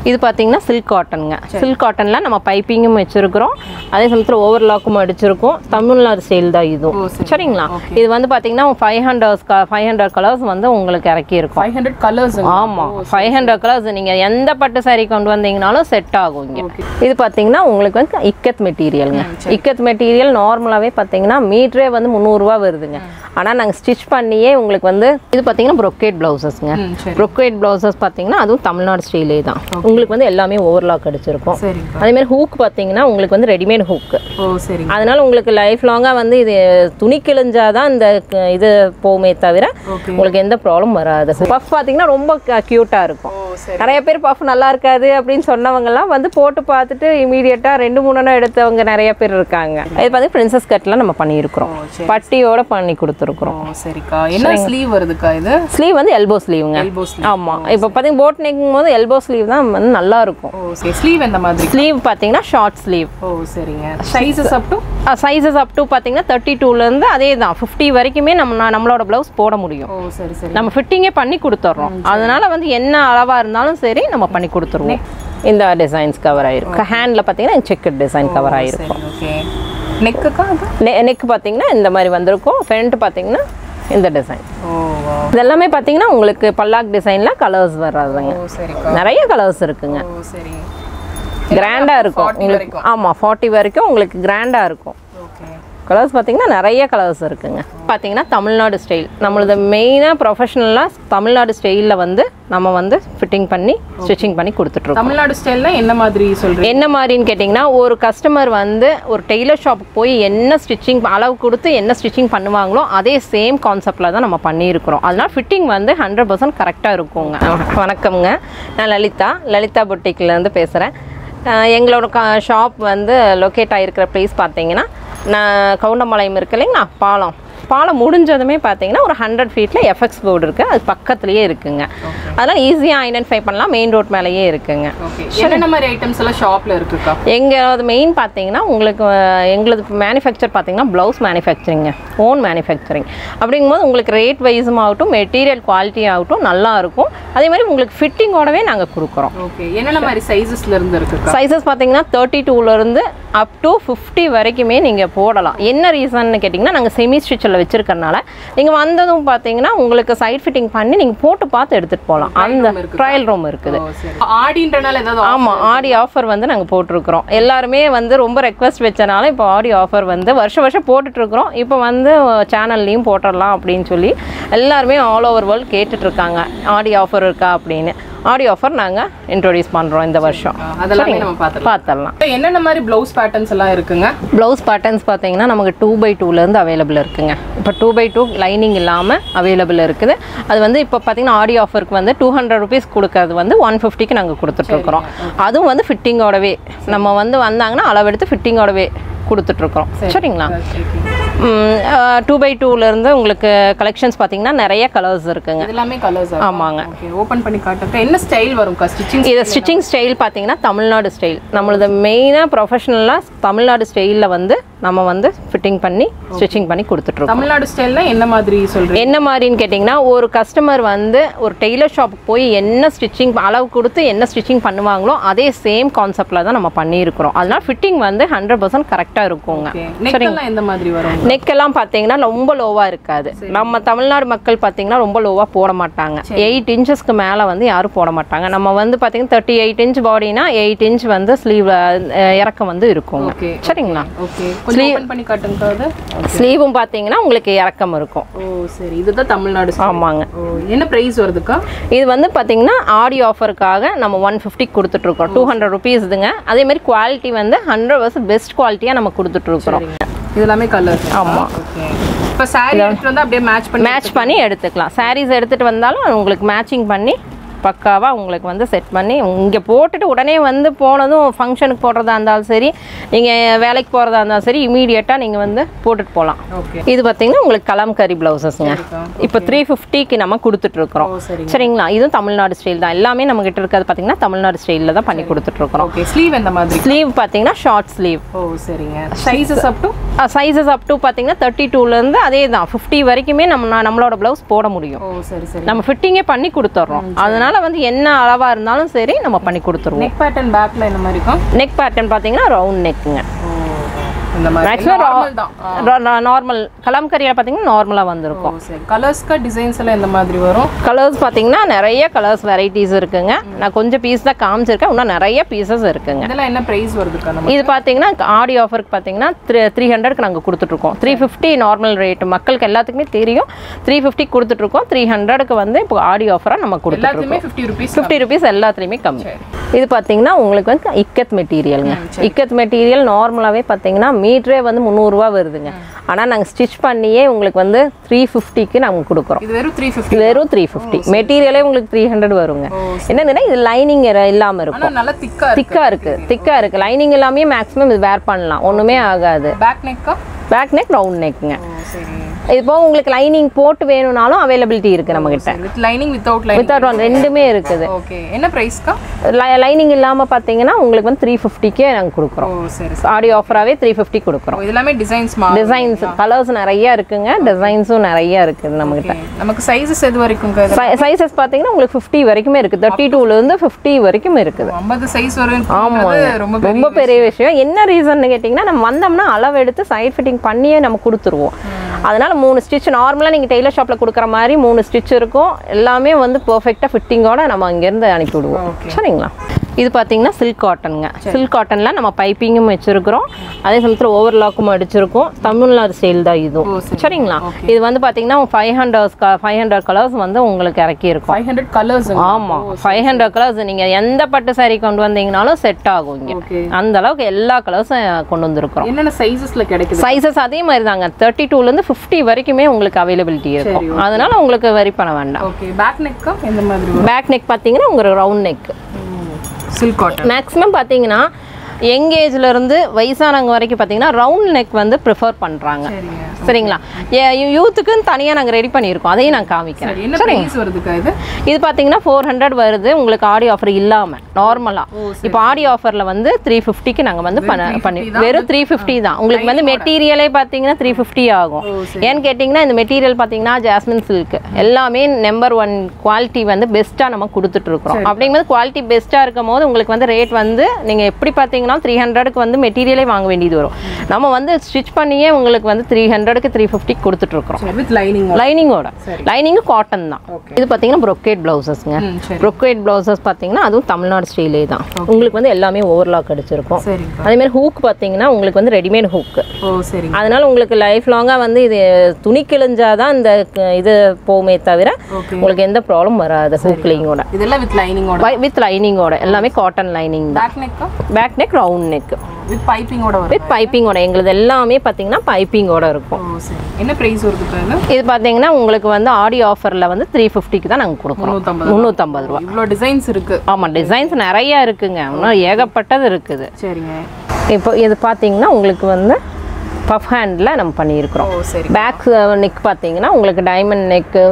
இது பார்த்தீங்கன்னா silk காட்டனுங்க silk காட்டனில் நம்ம பைப்பிங்கும் வச்சுருக்கிறோம் அதே சமயத்தில் ஓவர்லாக்கும் அடிச்சிருக்கோம் தமிழ்நாடு ஸ்டைல் தான் இதுவும் ஓ, சரி. சரிங்களா இது வந்து பார்த்தீங்கன்னா five hundred five hundred colours வந்து உங்களுக்கு இறக்கி இருக்கும் ஃபைவ் ஹண்ட்ரட் கலர்ஸ் ஆமாம் ஃபைவ் ஹண்ட்ரட் கலர்ஸ் நீங்கள் எந்த பட்டு saree கொண்டு வந்தீங்கனாலும் செட் ஆகும் இங்கே இது பார்த்தீங்கன்னா உங்களுக்கு வந்து இக்கத் மெட்டீரியலுங்க இக்கத் மெட்டீரியல் நார்மலாகவே பார்த்தீங்கன்னா மீட்டரே வந்து முந்நூறுரூவா வருதுங்க ஆனால் நாங்கள் ஸ்டிச் பண்ணியே உங்களுக்கு வந்து இது பார்த்தீங்கன்னா ப்ரொக்கேட் ப்ளவுசஸ்ங்க ம் சரி ப்ரொக்கேட் ப்ளவுசஸ் பார்த்தீங்கன்னா அதுவும் தமிழ்நாடு ஸ்டைலே தான் உங்களுக்கு வந்து எல்லாமே ஓவர்லாக் அடிச்சிருக்கும் சரிங்கக்கா அதே மாதிரி ஹூக் பார்த்தீங்கன்னா உங்களுக்கு வந்து ரெடிமேட் ஹூக்கு ஓ சரிங்க அதனால உங்களுக்கு லைஃப் லாங்காக வந்து இது துணி கிழிஞ்சாதான் இந்த க- இது போகுமே தவிர ஓகே உங்களுக்கு எந்த ப்ராப்ளம் வராது பஃப் பார்த்தீங்கன்னா ரொம்ப க்யூட்டாக இருக்கும் ஓ சரி நிறைய பேர் பஃப் நல்லா இருக்காது அப்படின்னு சொன்னவங்கலாம் வந்து போட்டு பார்த்துட்டு இமீடியட்டாக ரெண்டு மூணு எடுத்தவங்க நிறைய பேர் இருக்காங்க இது பார்த்து பிரின்சஸ் கட்லாம் நம்ம பண்ணியிருக்கிறோம் ஓ சரி பட்டியோட பண்ணி கொடுத்துருக்குறோம் ஓ சரிக்கா என்ன ஸ்லீவ் வருதுக்கா இது ஸ்லீவ் வந்து எல்போ ஸ்லீவுங்க எல்போ ஸ்லீவ் ஆமாம் இப்போ பார்த்தீங்கன்னா போட் நெக்கும் போது எல்போ ஸ்லீவ் தான் வந்து நல்லா இருக்கும் ஓ சரி ஸ்லீவ் எந்த மாதிரி ஸ்லீவ் பார்த்தீங்கன்னா ஷார்ட் ஸ்லீவ் ஓ சரிங்க sizes up to sizes up to பார்த்தீங்கன்னா தேர்ட்டி டூலேருந்து அதே தான் ஃபிஃப்டி வரைக்குமே நம்ம நம்மளோட ப்ளவுஸ் போட முடியும் ஓ சரி சரி நம்ம ஃபிட்டிங்கே பண்ணி கொடுத்துட்றோம் அதனால வந்து என்ன அளவாக இருந்தாலும் சரி நம்ம பண்ணி கொடுத்துருவோம் இந்த டிசைன்ஸ் கவர் ஆயிருக்கும் ஹேண்டில் பார்த்தீங்கன்னா செக்கட் டிசைன் கவர் ஆயிருக்கும் சரி ஓகே நெக்குக்கா அது நெ நெக் பார்த்தீங்கன்னா இந்த மாதிரி வந்திருக்கும் ஃப்ரண்ட் பார்த்தீங்கன்னா இந்த டிசைன் ஓ வா இதெல்லாமே பார்த்தீங்கன்னா உங்களுக்கு பல்லாக் டிசைனில் கலர்ஸ் வர்றதுங்க ஓ சரிக்கா நிறைய கலர்ஸ் இருக்குங்க ஓ சரி கிராண்டாக இருக்கும் 40 உங்களுக்கு ஆமாம் ஃபார்ட்டி வரைக்கும் உங்களுக்கு கிராண்டாக இருக்கும் ஓகே கலர்ஸ் பார்த்தீங்கன்னா நிறைய கலர்ஸ் இருக்குங்க பார்த்தீங்கன்னா தமிழ்நாடு ஸ்டைல் நம்மளது மெயினாக ப்ரொஃபஷனலாக தமிழ்நாடு ஸ்டைலில் வந்து நம்ம வந்து ஃபிட்டிங் பண்ணி ஸ்டிச்சிங் பண்ணி கொடுத்துட்ருக்கோம் தமிழ்நாடு ஸ்டைல்னா என்ன மாதிரி சொல்றீங்க என்ன மாதிரின்னு கேட்டிங்கன்னா ஒரு கஸ்டமர் வந்து ஒரு டெய்லர் ஷாப்புக்கு போய் என்ன ஸ்டிச்சிங் அளவு கொடுத்து என்ன ஸ்டிச்சிங் பண்ணுவாங்களோ அதே சேம் கான்செப்டில் தான் நம்ம பண்ணியிருக்கிறோம் அதனால ஃபிட்டிங் வந்து ஹண்ட்ரட் பர்சன்ட் கரெக்டாக இருக்குங்க வணக்கம்ங்க நான் லலிதா லலிதா பொட்டிக்லேருந்து பேசுகிறேன் எங்களோட க ஷாப் வந்து லொக்கேட் ஆகிருக்கிற ப்ளேஸ் பார்த்தீங்கன்னா நான் கவுண்டம்பாளையம் இருக்கு இல்லைங்களா பாலம் பாலம் முடிஞ்சதுமே பார்த்தீங்கன்னா ஒரு ஹண்ட்ரட் ஃபீட்டில் எஃப்எக்ஸ் போர்டு இருக்குது அது பக்கத்துலேயே இருக்குங்க அதெல்லாம் ஈஸியாக ஐடென்டிஃபை பண்ணலாம் மெயின் ரோட் மேலேயே இருக்குங்க ஓகே என்னென்ன மாதிரி ஐட்டம்ஸ் எல்லாம் ஷாப்ல இருக்குக்கா எங்களது மெயின் பார்த்தீங்கன்னா உங்களுக்கு அஹ், எங்களது மேனுஃபேக்சர் பார்த்தீங்கன்னா ப்ளவுஸ் மேனுஃபேக்சரிங்க ஓன் மேனுஃபேக்சரிங் அப்படிங்கும்போது உங்களுக்கு ரேட் வைஸும் ஆகட்டும் மெட்டீரியல் குவாலிட்டி ஆகட்டும் நல்லா இருக்கும் அதே மாதிரி உங்களுக்கு ஃபிட்டிங்கோடவே நாங்கள் கொடுக்குறோம் ஓகே என்னென்ன மாதிரி சைஸஸ்ல இருந்து இருக்குக்கா சைஸஸ் பார்த்தீங்கன்னா தேர்ட்டி டூலேருந்து அப் டு ஃபிஃப்டி வரைக்குமே நீங்கள் போடலாம் என்ன ரீசன்னு கேட்டிங்கன்னா நாங்கள் செமி ஸ்டிச்சில் வச்சுருக்கறனால நீங்கள் வந்ததும் பார்த்தீங்கன்னா உங்களுக்கு சைட் ஃபிட்டிங் பண்ணி நீங்கள் போட்டு பார்த்து எடுத்துகிட்டு போகலாம் அந்த room இருக்குதா? ட்ரையல் ரூம் இருக்குது ஓ சரி ஆடின்றனால ஏதாவது ஆமாம் ஆடி ஆஃபர் வந்து நாங்கள் போட்டிருக்கிறோம் எல்லாருமே வந்து ரொம்ப ரெக்வஸ்ட் வச்சனால இப்போ ஆடி ஆஃபர் வந்து வருஷம் வருஷம் போட்டுட்ருக்குறோம் இப்போ வந்து சேனல்லையும் போட்டுடலாம் அப்படின்னு சொல்லி எல்லாருமே ஆல் ஓவர் வேர்ல்டு கேட்டுட்ருக்காங்க ஆடி ஆஃபர் இருக்கா அப்படின்னு ஆடி ஆஃபர் நாங்கள் இன்ட்ரோடியூஸ் பண்ணுறோம் இந்த வருஷம் அதெல்லாமே நம்ம பார்த்துக்கலாம் பார்த்துடலாம் இப்போ என்னென்ன மாதிரி ப்ளவுஸ் பேட்டர்ன்ஸ் எல்லாம் இருக்குங்க ப்ளவுஸ் பேட்டர்ன்ஸ் பார்த்தீங்கன்னா நமக்கு டூ பை டூலேருந்து அவைலபிள் இருக்குங்க இப்போ டூ பை டூ லைனிங் இல்லாமல் அவைலபிள் இருக்குது அது வந்து இப்போ பார்த்தீங்கன்னா ஆடி ஆஃபருக்கு வந்து டூ ஹண்ட்ரட் ருபீஸ் கொடுக்கறது வந்து ஒன் ஃபிஃப்டிக்கு நாங்கள் கொடுத்துட்ருக்குறோம் அதுவும் வந்து ஃபிட்டிங்கோடவே நம்ம வந்து வந்தாங்கன்னா அளவெடுத்து ஃபிட்டிங்கோடவே கொடுத்துட்ருக்குறோம் சரிங்களா டூ பை டூலேருந்து உங்களுக்கு கலெக்ஷன்ஸ் பார்த்தீங்கன்னா நிறைய கலர்ஸ் இருக்குங்க இது எல்லாமே கலர்ஸ் ஆமாங்க ஓகே ஓபன் பண்ணி காட்டுங்க என்ன ஸ்டைல் வரும்க்கா ஸ்டிச்சிங் இது ஸ்டிச்சிங் ஸ்டைல் பார்த்தீங்கன்னா தமிழ்நாடு ஸ்டைல் நம்மளது மெயினாக ப்ரொஃபஷனலாக தமிழ்நாடு ஸ்டைலில் வந்து நம்ம வந்து ஃபிட்டிங் பண்ணி ஸ்டிச்சிங் பண்ணி கொடுத்துட்ருக்கோம் தமிழ்நாடு ஸ்டைல்னா என்ன மாதிரி சொல்றீங்க என்ன மாதிரின்னு கேட்டிங்கன்னா ஒரு கஸ்டமர் வந்து ஒரு டெய்லர் ஷாப்புக்கு போய் என்ன ஸ்டிச்சிங் அளவு கொடுத்து என்ன ஸ்டிச்சிங் பண்ணுவாங்களோ அதே சேம் கான்செப்டில் தான் நம்ம பண்ணியிருக்கிறோம் அதனால ஃபிட்டிங் வந்து ஹண்ட்ரட் பர்சன்ட் கரெக்டாக இருக்குங்க ஓகே நெக் எல்லாம் எந்த மாதிரி வரும் நெக் எல்லாம் பார்த்தீங்கன்னா ரொம்ப லோவாக இருக்காது நம்ம தமிழ்நாடு மக்கள் பார்த்தீங்கன்னா ரொம்ப லோவாக போட மாட்டாங்க எயிட் இன்ச்சஸ்க்கு மேலே வந்து யாரும் போட மாட்டாங்க நம்ம வந்து பார்த்தீங்கன்னா தேர்ட்டி எயிட் இன்ச் பாடினா எயிட் இன்ச் வந்து ஸ்லீவ் இறக்கம் வந்து இருக்குங்க ஓகே சரிங்களா ஓகே கொஞ்சம் ஓபன் பண்ணி காட்டுங்க அது ஸ்லீவும் பார்த்தீங்கன்னா உங்களுக்கு இறக்கம் இருக்கும் ஓ சரி இதுதான் தமிழ்நாடு style. ஆமாங்க ஓ என்ன பிரைஸ் வருதுக்கா இது வந்து பார்த்தீங்கன்னா ஆடி ஆஃபருக்காக நம்ம ஒன் ஃபிஃப்டி கொடுத்துட்ருக்கோம் டூ ஹண்ட்ரட் ருபீஸ் இதுங்க அதே மாதிரி குவாலிட்டி வந்து ஹண்ட்ரட் பர்சன்ட் பெஸ்ட் குவாலிட்டியாக நம்ம கொடுத்துட்ருக்குறோம் இது எல்லாமே கலர் ஆமா. ஓகே இப்போ சாரி எடுத்துட்டு வந்து அப்படியே மேட்ச் பண்ணி மேட்ச் பண்ணி எடுத்துக்கலாம் சாரீஸ் எடுத்துகிட்டு வந்தாலும் உங்களுக்கு மேட்சிங் பண்ணி பக்காவாக உங்களுக்கு வந்து செட் பண்ணி இங்கே போட்டுட்டு உடனே வந்து போனதும் ஃபங்க்ஷனுக்கு போடுறதா இருந்தாலும் சரி நீங்கள் வேலைக்கு போகிறதா இருந்தாலும் சரி இமீடியட்டாக நீங்கள் வந்து போட்டுட்டு போகலாம் ஓகே இது பார்த்தீங்கன்னா உங்களுக்கு கலம்கரி ப்ளவுசஸ்ங்க இப்போ த்ரீ ஃபிஃப்டிக்கு நம்ம கொடுத்துட்ருக்குறோம் ஓ சரிங்க சரிங்களா இதுவும் தமிழ்நாடு ஸ்டைல் தான் எல்லாமே நம்ம கிட்ட இருக்கிறது பார்த்தீங்கன்னா தமிழ்நாடு ஸ்டைலில் தான் பண்ணி கொடுத்துட்ருக்குறோம் ஓகே ஸ்லீவ் எந்த மாதிரி ஸ்லீவ் பார்த்தீங்கன்னா ஷார்ட் ஸ்லீவ் ஓ சரிங்க sizes up to sizes up to பார்த்தீங்கன்னா தேர்ட்டி டூலேருந்து அதே தான் ஃபிஃப்டி வரைக்குமே நம்ம நம்மளோட ப்ளவுஸ் போட முடியும் ஓ சரி சரி நம்ம ஃபிட்டிங்கே பண்ணி கொடுத்துட்றோம் அதனால வந்து என்ன அளவா இருந்தாலும் சரி நம்ம பண்ணி கொடுத்துருவோம் நெக் பேட்டர்ன் பேக்ல இந்த மாதிரி இருக்கும் நெக் பேட்டர்ன் பார்த்தீங்கன்னா ரவுண்ட் நெக்குங்க இந்த மாதிரி மேக்ஸிமம் நார்மல் தான் நார்மல் கலம்கரியில் பார்த்தீங்கன்னா நார்மலாக வந்திருக்கும் ஓ சரி கலர்ஸ்க்கு டிசைன்ஸ் எல்லாம் இந்த மாதிரி வரும் கலர்ஸ் பார்த்தீங்கன்னா நிறைய கலர்ஸ் வெரைட்டிஸ் இருக்குங்க நான் கொஞ்சம் பீஸ் தான் காமிச்சிருக்கேன் இன்னும் நிறைய பீசஸ் இருக்குங்க இதெல்லாம் என்ன பிரைஸ் வருதுக்கா நம்ம இது பார்த்தீங்கன்னா ஆடி ஆஃபருக்கு பார்த்தீங்கன்னா த்ரீ த்ரீ ஹண்ட்ரட்க்கு நாங்கள் கொடுத்துட்ருக்கோம் த்ரீ ஃபிஃப்டி நார்மல் ரேட் மக்களுக்கு எல்லாத்துக்குமே தெரியும் த்ரீ ஃபிஃப்டி கொடுத்துட்ருக்கோம் த்ரீ ஹண்ட்ரடுக்கு வந்து இப்போ ஆடி ஆஃபராக நம்ம கொடுத்துட்ருக்கோம் எல்லாத்துலயுமே ஃபிஃப்டி ருபீஸ் ஃபிஃப்டி ருபீஸ் எல்லாத்துலேயுமே கம்மி இது பார்த்தீங்கன்னா உங்களுக்கு வந்து இக்கத் மெட்டீரியலுங்க இக்கத் மெட்டீரியல் நார்மலாகவே பார்த்தீங்கன்னா மீட்டரே வந்து முந்நூறுரூவா வருதுங்க ஆனால் நாங்கள் ஸ்டிச் பண்ணியே உங்களுக்கு வந்து த்ரீ ஃபிஃப்டிக்கு நாங்கள் கொடுக்குறோம் இது வெறும் த்ரீ ஃபிஃப்டி வெறும் த்ரீ ஃபிஃப்டி மெட்டீரியலே உங்களுக்கு த்ரீ ஹண்ட்ரட் வருங்க என்னதுன்னா இது லைனிங் இல்லாமல் இருக்கும் ஆனா நல்லா திக்கா இருக்கு திக்காக இருக்குது திக்காக இருக்குது லைனிங் எல்லாமே மேக்ஸிமம் இது வேர் பண்ணலாம் ஒன்றுமே ஆகாது பேக் நெக்கா பேக் நெக் ரவுண்ட் நெக்குங்க ஓ சரி இது போக உங்களுக்கு லைனிங் போட்டு வேணும்னாலும் அவைலபிலிட்டி இருக்குது நம்மக்கிட்ட with lining without lining without one ரெண்டுமே இருக்குது ஓகே என்ன பிரைஸ்க்கா லைனிங் இல்லாமல் பார்த்தீங்கன்னா உங்களுக்கு வந்து த்ரீ ஃபிஃப்டிக்கே நாங்கள் ஓ கொடுக்குறோம் சரி ஆடி ஆஃபராகவே த்ரீ ஃபிஃப்டி கொடுக்குறோம் இது எல்லாமே டிசைன்ஸ் மா டிசைன்ஸ் கலர்ஸ் நிறைய இருக்குங்க டிசைன்ஸும் நிறைய இருக்குது நம்மகிட்ட Okay. நமக்கு சைஸஸ் எது வரைக்கும் சைஸஸ் பார்த்தீங்கன்னா உங்களுக்கு ஃபிஃப்டி வரைக்குமே இருக்குது தேர்ட்டி டூலேருந்து ஃபிஃப்டி வரைக்கும் இருக்குது ஐம்பது சைஸ் வரும் ஆமாங்க ரொம்ப ரொம்ப பெரிய விஷயம் என்ன ரீசன் கேட்டிங்கன்னா நம்ம வந்தோம்னா அளவு எடுத்து சைட் ஃபிட்டிங் பண்ணியே நம்ம கொடுத்துருவோம் அதனால மூணு ஸ்டிச் நார்மலாக நீங்கள் டெய்லர் ஷாப்பில் கொடுக்குற மாதிரி மூணு ஸ்டிச் இருக்கும் எல்லாமே வந்து பர்ஃபெக்டாக ஃபிட்டிங்கோட நம்ம அங்கேருந்து அனுப்பி விடுவோம் சரிங்களா இது பார்த்தீங்கன்னா சில்க் காட்டனுங்க சில்க் காட்டனில் நம்ம பைப்பிங்கும் வச்சுருக்கிறோம் அதே சமயத்தில் ஓவர்லாக்கும் அடிச்சிருக்கோம் தமிழ்நாடு ஸ்டைல் தான் இதுவும் சரிங்களா இது வந்து பார்த்தீங்கன்னா five hundred five hundred colours வந்து உங்களுக்கு இறக்கியிருக்கும் ஃபைவ் ஹண்ட்ரட் கலர்ஸ் ஆமாம் ஃபைவ் ஹண்ட்ரட் கலர்ஸ் நீங்கள் எந்த பட்டு saree கொண்டு வந்தீங்கனாலும் செட் ஆகும் இங்கே ஓகே அந்த அளவுக்கு எல்லா கலர்ஸும் கொண்டு வந்திருக்கிறோம் என்னென்ன சைஸஸ்ல கிடைக்குது சைஸஸ் அதே மாதிரி தாங்க தேர்ட்டி டூலேருந்து ஃபிஃப்டி வரைக்குமே உங்களுக்கு அவைலபிலிட்டி இருக்கும் அதனால உங்களுக்கு வரி பண்ண வேண்டாம் ஓகே பேக் நெக்கா எந்த மாதிரி வரும் பேக் நெக் பார்த்தீங்கன்னா உங்களுக்கு round neck silk cotton maximum பார்த்தீங்கன்னா யங் ஏஜ்ல இருந்து வயசானவங்க வரைக்கும் பார்த்தீங்கன்னா ரவுண்ட் நெக் வந்து ப்ரிஃபர் பண்ணுறாங்க சரிங்க சரிங்களா யூத்துக்குன்னு தனியாக நாங்கள் ரெடி பண்ணியிருக்கோம் அதையும் நான் காமிக்கிறேன் சரி என்ன பிரைஸ் வருதுக்கா இது இது பார்த்தீங்கன்னா ஃபோர் ஹண்ட்ரட் வருது உங்களுக்கு ஆடி ஆஃபர் இல்லாமல் நார்மலாக இப்போ ஆடி ஆஃபரில் வந்து த்ரீ ஃபிஃப்டிக்கு நாங்கள் வந்து பண்ண பண்ணி வெறும் த்ரீ ஃபிஃப்டி தான் உங்களுக்கு வந்து மெட்டீரியலே பார்த்தீங்கன்னா த்ரீ ஃபிஃப்டி ஆகும் ஏன்னு கேட்டிங்கன்னா இந்த மெட்டீரியல் பார்த்தீங்கன்னா ஜாஸ்மின் சில்க் எல்லாமே நம்பர் ஒன் குவாலிட்டி வந்து பெஸ்ட்டாக நம்ம கொடுத்துட்ருக்குறோம் அப்படிங்கும்போது குவாலிட்டி பெஸ்ட்டாக இருக்கும் போது உங்களுக்கு வந்து ரேட் வந்து நீங்கள் எப்படி பார்த்தீங்கன்னா த்ரீ ஹண்ட்ரடுக்கு வந்து மெட்டீரியலே வாங்க வேண்டியது வரும் நம்ம வந்து ஸ்டிச் பண்ணியே உங்களுக்கு வந்து த்ரீ ஹண்ட்ரடுக்கு த்ரீ ஃபிஃப்டிக்கு கொடுத்துட்ருக்குறோம் சரி வித் லைனிங் லைனிங்கோட லைனிங்கும் காட்டன் தான் இது பார்த்தீங்கன்னா ப்ரொக்கேட் ப்ளவுசஸ்ங்க ம் சரி ப்ரொக்கேட் ப்ளவுசஸ் பார்த்தீங்கன்னா அதுவும் தமிழ்நாடு ஸ்டைலே தான் உங்களுக்கு வந்து எல்லாமே ஓவர்லாக் அடிச்சிருக்கும் சரிங்கக்கா அதே மாதிரி ஹூக் பார்த்தீங்கன்னா உங்களுக்கு வந்து ரெடிமேட் ஹூக் ஓ சரிங்க அதனால உங்களுக்கு லைஃப் லாங்காக வந்து இது துணி கிழிஞ்சாதான் இந்த க- இது போகுமே தவிர ஓகே உங்களுக்கு எந்த ப்ராப்ளம் வராது ஹூக்லிங்கோட இதெல்லாம் வித் லைனிங்கோட வித் லைனிங்கோட எல்லாமே காட்டன் லைனிங் தான் பேக் நெக்கா back neck round neck with பைப்பிங்கோட வரும் வித் பைப்பிங்கோட எங்களுது எல்லாமே பார்த்தீங்கன்னா பைப்பிங்கோட இருக்கும் ஓ சரி என்ன பிரைஸ் வருதுக்கா இது இது பார்த்தீங்கன்னா உங்களுக்கு வந்து ஆடி ஆஃபரில் வந்து த்ரீ ஃபிஃப்டிக்கு தான் நாங்கள் கொடுக்குறோம் முந்நூற்றம்பது முந்நூற்றம்பது ரூபா இவ்வளோ டிசைன்ஸ் இருக்கு ஆமாம் டிசைன்ஸ் நிறைய இருக்குங்க இன்னும் ஏகப்பட்டது இருக்குது சரிங்க இப்போ இது பார்த்தீங்கன்னா உங்களுக்கு வந்து பஃப் ஹேண்டில் நம்ம பண்ணியிருக்கிறோம் ஓ சரி பேக் நெக் பார்த்தீங்கன்னா உங்களுக்கு டைமண்ட் நெக்கு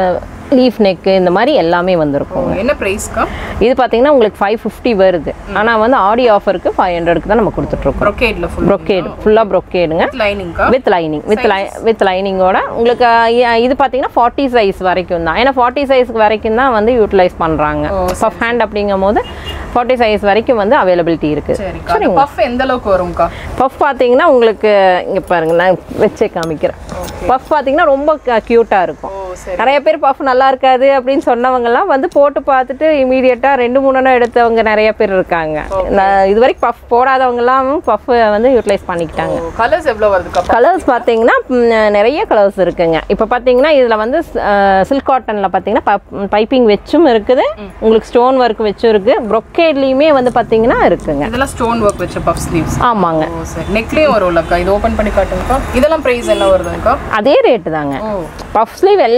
லீஃப் நெக்கு இந்த மாதிரி எல்லாமே வந்திருக்கும் ஓ, என்ன பிரைஸ்க்கா இது பார்த்தீங்கன்னா உங்களுக்கு ஃபைவ் ஃபிஃப்டி வருது ஆனால் வந்து ஆடி ஆஃபருக்கு ஃபைவ் ஹண்ட்ரடுக்கு தான் நம்ம கொடுத்துட்ருக்கோம் ப்ரொக்கேட்ல ஃபுல் ப்ரொக்கேடு ஃபுல்லாக ப்ரொக்கேடுங்க லைனிங்க்கா வித் லைனிங் வித் லை வித் லைனிங்கோட உங்களுக்கு அஹ், இது பார்த்தீங்கன்னா ஃபார்ட்டி சைஸ் வரைக்கும் தான் ஏன்னா ஃபார்ட்டி சைஸ்க்கு வரைக்கும் தான் வந்து யூட்டிலைஸ் பண்ணுறாங்க ஓ, பஃப் ஹேண்ட் அப்படிங்கும் போது ஃபார்ட்டி சைஸ் வரைக்கும் வந்து அவைலபிலிட்டி இருக்குது சரிக்கா அந்த பஃப் எந்த அளவுக்கு வரும்க்கா பஃப் பார்த்தீங்கன்னா உங்களுக்கு இங்கே பாருங்க நான் வச்சே காமிக்கிறேன் பஃப் பார்த்தீங்கன்னா ரொம்ப க்யூட்டாக இருக்கும் ஓ சரி நிறைய பேர் பஃப் நல்லா இருக்காது அப்படின்னு சொன்னவங்கலாம் வந்து போட்டு பார்த்துட்டு இமீடியட்டாக ரெண்டு மூணு எடுத்தவங்க நிறைய பேர் இருக்காங்க நான் இது வரைக்கும் பஃப் போடாதவங்கலாம் பஃப் வந்து யூட்டிலைஸ் பண்ணிக்கிட்டாங்க கலர்ஸ் எவ்வளோ வருதுக்கா கலர்ஸ் பார்த்தீங்கன்னா ம், நிறைய கலர்ஸ் இருக்குங்க இப்போ பார்த்தீங்கன்னா இதில் வந்து சில்க் காட்டனில் பார்த்தீங்கன்னா பைப்பிங் வச்சும் இருக்குது உங்களுக்கு ஸ்டோன் ஒர்க் வச்சும் இருக்குது ப்ரொக்கேட்லேயுமே வந்து பார்த்தீங்கன்னா இருக்குங்க இதெல்லாம் ஸ்டோன் ஒர்க் வச்ச பஃப் ஸ்லீவ்ஸ் ஆமாங்க ஓ சரி நெக்லேயும் வரும்லக்கா இது ஓப்பன் பண்ணி காட்டுங்கக்கா இதெல்லாம் பிரைஸ் என்ன வருதுங்கக்கா அதே ரேட்டு தாங்க ஓ பஃப் ஸ்லீவ்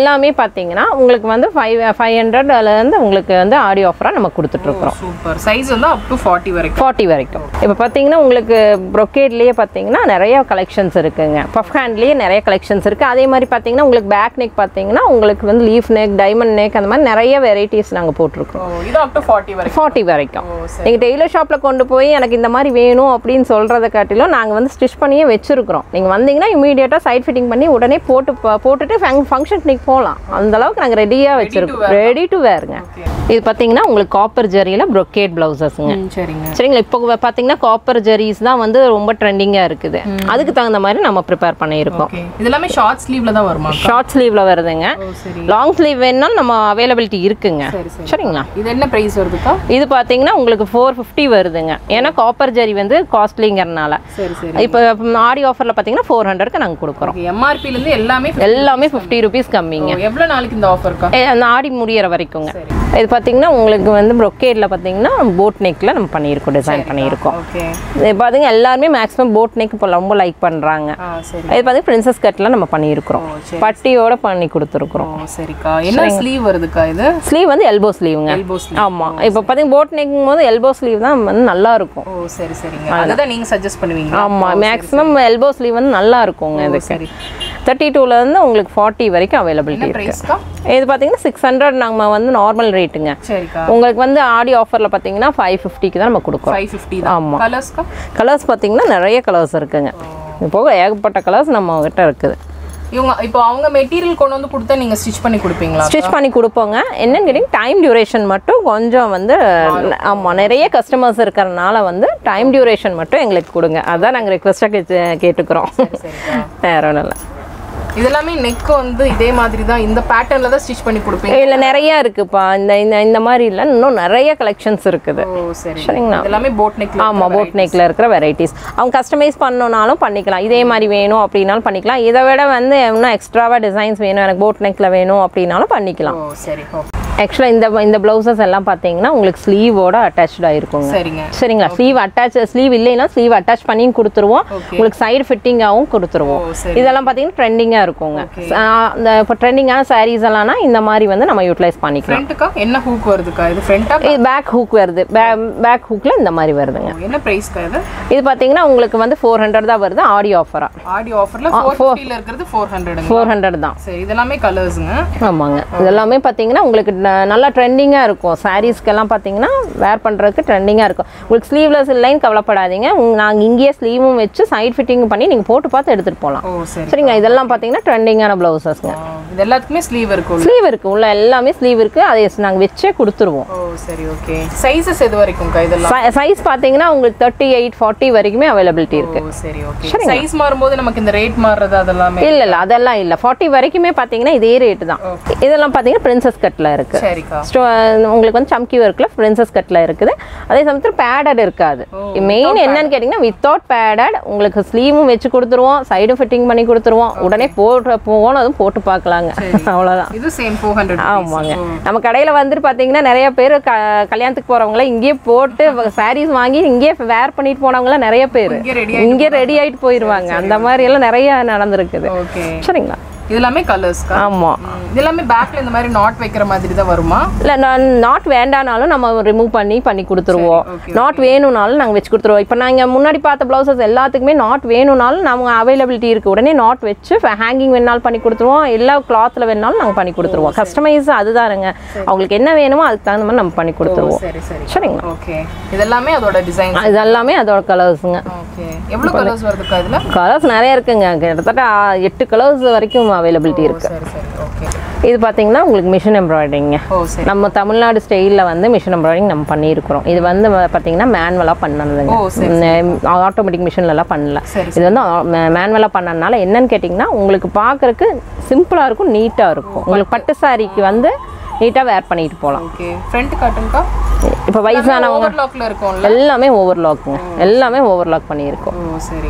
எல்லாமே பார்த்தீங்கன்னா உங்களுக்கு வந்து ஃபைவ் ஃபைவ் ஹண்ட்ரட்லேருந்து உங்களுக்கு வந்து ஆடி ஆஃபராக நம்ம கொடுத்துட்ருக்குறோம் சூப்பர் சைஸ் வந்து அப் டு ஃபார்ட்டி வரைக்கும் ஃபார்ட்டி வரைக்கும் இப்போ பார்த்தீங்கன்னா உங்களுக்கு ப்ரொக்கேட்லேயே பார்த்தீங்கன்னா நிறைய கலெக்ஷன்ஸ் இருக்குங்க பஃப் ஹேண்ட்லேயே நிறைய கலெக்ஷன்ஸ் இருக்குது அதே மாதிரி பார்த்தீங்கன்னா உங்களுக்கு பேக் நெக் பார்த்தீங்கன்னா உங்களுக்கு வந்து லீஃப் நெக் டைமண்ட் நெக் அந்த மாதிரி நிறைய வெரைட்டிஸ் நாங்கள் போட்டிருக்கோம் ஓ இது அப் டு ஃபார்ட்டி வரைக்கும் ஃபார்ட்டி வரைக்கும் ஓ சரி நீங்கள் டெய்லர் ஷாப்பில் கொண்டு போய் எனக்கு இந்த மாதிரி வேணும் அப்படின்னு சொல்கிறத காட்டிலும் நாங்கள் வந்து ஸ்டிச் பண்ணியே வச்சுருக்கிறோம் நீங்கள் வந்தீங்கன்னா இமீடியட்டாக சைட் ஃபிட்டிங் பண்ணி உடனே போட்டு ப- போட்டுட்டு ஃபங்க்ஷன் நீங்கள் போகலாம் அந்த அளவுக்கு நாங்கள் ரெடியாக வச்சுருக்கோம் ரெடி டு வேருங்க ஓகே இது பார்த்தீங்கன்னா உங்களுக்கு காப்பர் ஜரியில் ப்ரொக்கேட் ப்ளவுசஸ்ங்க ம் சரிங்க சரிங்களா இப்போ பார்த்தீங்கன்னா காப்பர் ஜெரிஸ் தான் வந்து ரொம்ப ட்ரெண்டிங்காக இருக்குது அதுக்கு தகுந்த மாதிரி நம்ம ப்ரிப்பேர் பண்ணியிருக்கோம் ஓகே இது எல்லாமே ஷார்ட் ஸ்லீவ்ல தான் வருமா ஷார்ட் ஸ்லீவில் வருதுங்க ஓ சரி லாங் ஸ்லீவ் வேணுனாலும் நம்ம அவைலபிலிட்டி இருக்குங்க சரி சரி சரிங்களா இது என்ன பிரைஸ் வருதுக்கா இது பார்த்தீங்கன்னா உங்களுக்கு ஃபோர் ஃபிஃப்டி வருதுங்க ஏன்னா காப்பர் ஜரி வந்து காஸ்ட்லிங்கிறனால சரி சரி இப்போ ஆடி ஆஃபரில் பார்த்தீங்கன்னா ஃபோர் ஹண்ட்ரட்க்கு நாங்கள் கொடுக்குறோம் ஓகே எம்ஆர்பில இருந்து எல்லாமே எல்லாமே ஃபிஃப்டி ருபீஸ் கம்மிங்க ஓ, எவ்வளவு நாளைக்கு இந்த ஆஃபர்க்கா ஏ, அந்த ஆடி முடியிற வரைக்குங்க சரி இது பார்த்தீங்கன்னா உங்களுக்கு வந்து ப்ரொக்கேடில் பார்த்தீங்கன்னா போட் நெக்கில் நம்ம பண்ணியிருக்கோம் டிசைன் பண்ணியிருக்கோம் ஓகே இது பார்த்தீங்க எல்லாருமே மேக்ஸிமம் போட் நெக் இப்போ ரொம்ப லைக் பண்ணுறாங்க ஆ சரி இது பார்த்தீங்கன்னா பிரின்சஸ் கட்டில் நம்ம பண்ணியிருக்கிறோம் ஓ சரி பட்டியோட பண்ணி ஓ கொடுத்துருக்குறோம் சரிக்கா என்ன ஸ்லீவ் வருதுக்கா இது ஸ்லீவ் வந்து எல்போ ஸ்லீவுங்க எல்போ ஸ்லீவ் ஆமாம் இப்போ பார்த்தீங்கன்னா போட் நெக்கும் போது எல்போ ஸ்லீவ் தான் வந்து நல்லா இருக்கும் ஓ சரி சரிங்க அதுதான் நீங்க சஜஸ்ட் பண்ணுவீங்க ஆமாம் மேக்ஸிமம் எல்போ ஸ்லீவ் வந்து நல்லா இருக்குங்க இதுக்கு சரி தேர்ட்டி டூலேருந்து உங்களுக்கு ஃபார்ட்டி வரைக்கும் அவைலபிலிட்டி என்ன இருக்குது பிரைஸ்க்கா இது பார்த்தீங்கன்னா சிக்ஸ் ஹண்ட்ரட் நம்ம வந்து நார்மல் ரேட்டுங்க சரிக்கா உங்களுக்கு வந்து ஆடி ஆஃபரில் பார்த்தீங்கன்னா ஃபைவ் ஃபிஃப்டிக்கு தான் நம்ம கொடுக்குறோம் ஃபைவ் ஃபிஃப்டி தான் ஆமா. கலர்ஸ்க்கா கலர்ஸ் பார்த்தீங்கன்னா நிறைய கலர்ஸ் இருக்குங்க இது போக ஏகப்பட்ட கலர்ஸ் நம்ம கிட்ட இருக்குது இவங்க இப்போ அவங்க மெட்டீரியல் கொண்டு வந்து கொடுத்தா நீங்க ஸ்டிச் பண்ணி கொடுப்பீங்களா ஸ்டிச் பண்ணி கொடுப்போங்க என்னன்னு கேட்டிங்க டைம் டியூரேஷன் மட்டும் கொஞ்சம் வந்து ஆமாம் நிறைய கஸ்டமர்ஸ் இருக்கிறனால வந்து டைம் டியூரேஷன் மட்டும் எங்களுக்கு கொடுங்க அதான் நாங்கள் ரெக்வஸ்ட்டாக கேட்டுக்கிறோம் சரிக்கா வேற ஒன்றும் இல்லை இது எல்லாமே நெக் வந்து இதே மாதிரி தான் இந்த பேட்டர்ன்ல தான் ஸ்டிச் பண்ணி கொடுப்பீங்க இதில் நிறைய இருக்குப்பா இந்த இந்த இந்த மாதிரி இல்லை இன்னும் நிறைய கலெக்ஷன்ஸ் இருக்குது ஓ சரி சரிங்களா. இது எல்லாமே போட் நெக்ல ஆமாம் போட் நெக்கில் இருக்கிற வெரைட்டிஸ் அவங்க கஸ்டமைஸ் பண்ணணுனாலும் பண்ணிக்கலாம் இதே மாதிரி வேணும் அப்படின்னாலும் பண்ணிக்கலாம் இதை விட வந்து இன்னும் எக்ஸ்ட்ராவாக டிசைன்ஸ் வேணும் எனக்கு போட் நெக்கில் வேணும் அப்படின்னாலும் பண்ணிக்கலாம் ஓ சரி ஓ ஆக்சுவலாக இந்த இந்த ப்ளவுசஸ் எல்லாம் பார்த்தீங்கன்னா உங்களுக்கு ஸ்லீவோட அட்டாச்சாக இருக்குங்க சரிங்க சரிங்களா ஸ்லீவ் அட்டாச் ஸ்லீவ் இல்லைன்னா ஸ்லீவ் அட்டாச் பண்ணியும் கொடுத்துருவோம் Okay. உங்களுக்கு சைடு ஃபிட்டிங்காகவும் கொடுத்துருவோம் ஓ சரி இதெல்லாம் பார்த்தீங்கன்னா ட்ரெண்டிங்காக இருக்குங்க ஆ, இந்த இப்போ ட்ரெண்டிங்கான சாரீஸ் எல்லாம்னா இந்த மாதிரி வந்து நம்ம யூட்டிலைஸ் பண்ணிக்கலாம் ஃப்ரண்ட்டுக்கா என்ன ஹூக் வருதுக்கா இது ஃப்ரண்ட்டா இது பேக் ஹூக் வருது பேக் ஹூக்கில் இந்த மாதிரி வருதுங்க என்ன பிரைஸ்க்கா இது இது பார்த்தீங்கன்னா உங்களுக்கு வந்து ஃபோர் ஹண்ட்ரட் தான் வருது ஆடி ஆஃபராக ஆடி ஆஃபர்ல ஃபோர் ஃபிஃப்டியில் இருக்கிறது ஃபோர் ஹண்ட்ரடுங்க ஃபோர் ஹண்ட்ரட் தான் சரி இதெல்லாமே கலர்ஸுங்க ஆமாங்க இதெல்லாமே பார்த்தீங்கன்னா உங்களுக்கு ந- நல்லா ட்ரெண்டிங்காக இருக்கும் சாரீஸ்க்கெல்லாம் பார்த்தீங்கன்னா வேர் பண்ணுறதுக்கு ட்ரெண்டிங்காக இருக்கும் உங்களுக்கு ஸ்லீவ்லெஸ் இல்லைன்னு கவலைப்படாதீங்க நாங்கள் இங்கேயே ஸ்லீவும் வச்சு சைட் ஃபிட்டிங் பண்ணி நீங்கள் போட்டு பார்த்து எடுத்துகிட்டு போகலாம் ஓ சரி சரிங்க இதெல்லாம் பார்த்தீங்கன்னா ட்ரெண்டிங்கான ப்ளவுசஸ்ங்க ஆ, இது எல்லாத்துக்குமே ஸ்லீவ் இருக்கும் ஸ்லீவ் இருக்குது உள்ள எல்லாமே ஸ்லீவ் இருக்குது அதை நாங்கள் வச்சே கொடுத்துருவோம் ஓ சரி ஓகே சைஸஸ் எது வரைக்கும்க்கா இதெல்லாம் சைஸ் பார்த்தீங்கன்னா உங்களுக்கு தேர்ட்டி எயிட் ஃபார்ட்டி வரைக்குமே அவைலபிலிட்டி இருக்குது ஓ சரி ஓகே சைஸ் மாறும்போது நமக்கு இந்த ரேட் மாறுறது அதெல்லாமே இல்லை இல்லை அதெல்லாம் இல்லை ஃபார்ட்டி வரைக்குமே பார்த்தீங்கன்னா இதே ரேட்டு தான் இதெல்லாம் பார்த்தீங்கன்னா பிரின்சஸ் கட்டில் இருக்குது சரிக்கா ஸ்டோ உங்களுக்கு வந்து சம்கி ஒர்க்கில் பிரின்சஸ் கட்டில் இருக்குது அதே சமயத்தில் பேடட் இருக்காது மெயின் என்னன்னு கேட்டிங்கன்னா வித்தவுட் பேடட் உங்களுக்கு ஸ்லீவும் வச்சு கொடுத்துருவோம் சைடும் ஃபிட்டிங் பண்ணி கொடுத்துருவோம் உடனே போட்டு போனதும் போட்டு பார்க்கலாங்க அவ்வளோதான் இது சேம் ஃபோர் ஹண்ட்ரட் ஆமாங்க நம்ம கடையில் வந்துட்டு பார்த்தீங்கன்னா நிறைய பேர் க கல்யாணத்துக்கு போகிறவங்கள இங்கேயே போட்டு சாரீஸ் வாங்கி இங்கேயே வேர் பண்ணிட்டு போனவங்களாம் நிறைய பேர் இங்கே ரெடி இங்கே ரெடி ஆகிட்டு போயிடுவாங்க அந்த மாதிரி எல்லாம் நிறைய நடந்திருக்குது ஓகே சரிங்களா இது எல்லாமே கலர்ஸ்க்கா ஆமாம் இது எல்லாமே பேக்ல இந்த மாதிரி நாட் வைக்கிற மாதிரி தான் வருமா இல்லை நான் நாட் வேண்டானாலும் நம்ம ரிமூவ் பண்ணி பண்ணி கொடுத்துருவோம் okay, நாட் வேணும்னாலும் நாங்கள் வச்சு கொடுத்துருவோம் இப்போ நாங்கள் முன்னாடி பார்த்த ப்ளவுசஸ் எல்லாத்துக்குமே நாட் வேணும்னாலும் நம்ம அவைலபிலிட்டி இருக்குது உடனே நாட் வச்சு ஹேங்கிங் வேணாலும் பண்ணி கொடுத்துருவோம் எல்லா கிளாத்தில் வேணாலும் நாங்கள் பண்ணி கொடுத்துருவோம் கஸ்டமைஸ் அதுதானுங்க அவங்களுக்கு என்ன வேணுமோ அதுக்கு தகுந்த மாதிரி நம்ம பண்ணி கொடுத்துருவோம் சரி சரி சரிங்களா ஓகே இது எல்லாமே அதோட டிசைன் இது எல்லாமே அதோட கலர்ஸுங்க ஓகே எவ்வளவு கலர்ஸ் வருதுக்கா இதுல கலர்ஸ் நிறைய இருக்குங்க கிட்டத்தட்ட ஆ, எட்டு கலர்ஸ் வரைக்கும் அவைலபிலிட்டி இருக்கு சரி சரி ஓகே இது பார்த்தீங்கன்னா உங்களுக்கு மிஷின் எம்ப்ராய்டிங்க ஓ சரி நம்ம தமிழ்நாடு ஸ்டைலில் வந்து மிஷின் எம்ப்ராய்டிங் நம்ம பண்ணியிருக்கிறோம் இது வந்து வ- பார்த்தீங்கன்னா மேனுவலாக பண்ணதுங்க ஓ, சரி, ஆட்டோமேட்டிக் மிஷின்லலாம் பண்ணல சரி, இது வந்து மேனுவலாக பண்ணதுனால என்னன்னு கேட்டிங்கன்னா உங்களுக்கு பார்க்குறக்கு சிம்பிளாக இருக்கும் நீட்டாக இருக்கும் உங்களுக்கு பட்டு சாரிக்கு வந்து நீட்டாக வேர் பண்ணிட்டு போகலாம் ஓகே ஃப்ரண்ட் காட்டுங்கக்கா இப்போ வயசானவங்க ஓவர்லாக்ல இருக்கும்ல எல்லாமே ஓவர்லாக்குங்க எல்லாமே ஓவர்லாக் பண்ணியிருக்கோம் ஓ சரி